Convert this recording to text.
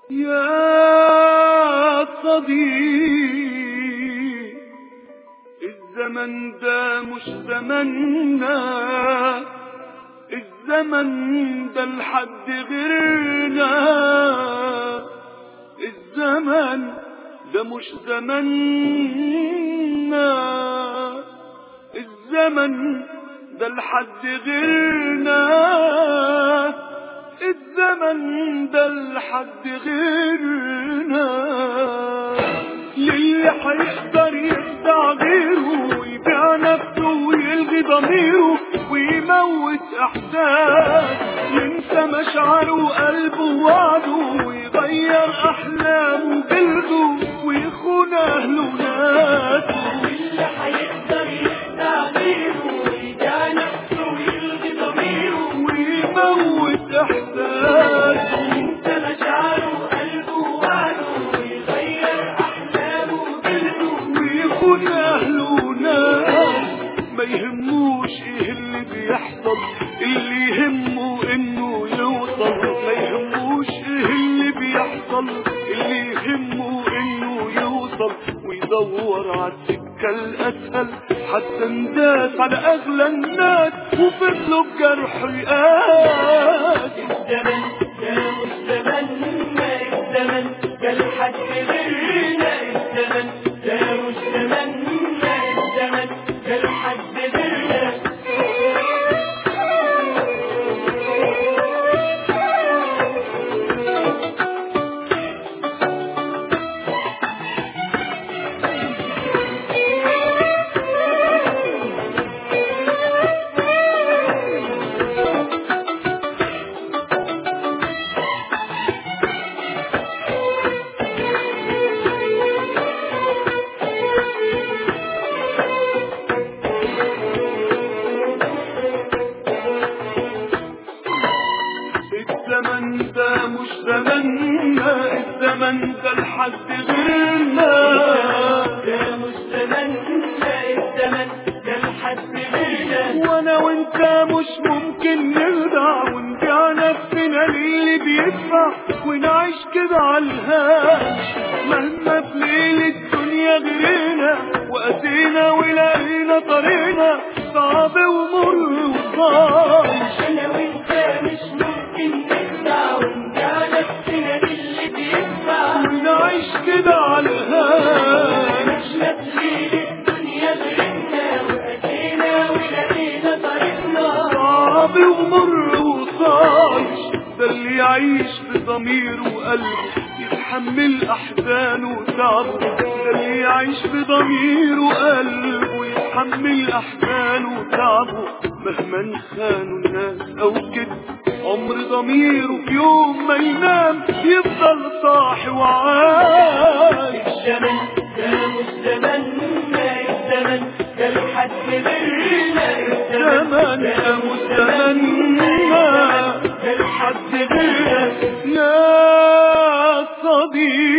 يا صديق الزمن ده مش زمننا الزمن ده لحد غيرنا الزمن ده مش زمننا الزمن ده لحد غيرنا الزمن ده لحد غيرنا للي حيقدر يخدع غيره ويبيع نفسه ويلغي ضميره ويموت احساس ينسى مشاعره وقلبه ووعده ويغير احلامه وجلده ويخون اهله وناسه اللي حيقدر يخدع غيره ويبيع نفسه ويلغي ضميره ويموت احساسه ينسى مشاعره وقلبه ووعده ويغير احلامه وجلده ويخون اهله وناس ما يهموش ايه اللي بيحصل اللي يهمه انه يوصل ما يهموش ايه اللي بيحصل اللي يهمه انه يوصل ويدور على السكة الاسهل حتى نداس على اغلى الناس وفضلوا بجرح يقاس الزمن ده مش زمننا الزمن ده لحد غيرنا الزمن ده مش زمننا الزمن ده لحد غيرنا الزمن ده مش زمننا الزمن ده لحد غيرنا ده مش زمننا الزمن ده لحد غيرنا وانا وانت مش ممكن نرضع ونبيع نفسنا للي بيدفع ونعيش كده على الهاش مهما في ليل الدنيا غيرنا وأتينا ولقينا طريقنا صعب ومر وصعب انا وانت مش ممكن نخدع ونبيع نفسنا للي بيدفع ونعيش كده على الهاش مش ناسيين الدنيا غيرنا وأتينا ولقينا طريقنا صعب ومر وصايش ده اللي يعيش بضميره وقلبه يتحمل احزانه وتعبه ده اللي يعيش بضميره وقلبه يتحمل احزانه وتعبه مهما خانوا الناس او كده عمر ضميره في يوم ما ينام يفضل صاحي وعايش الزمن ده مش زمننا الزمن ده لحد غيرنا زمن ده مش زمننا ده لحد غيرنا يا صديق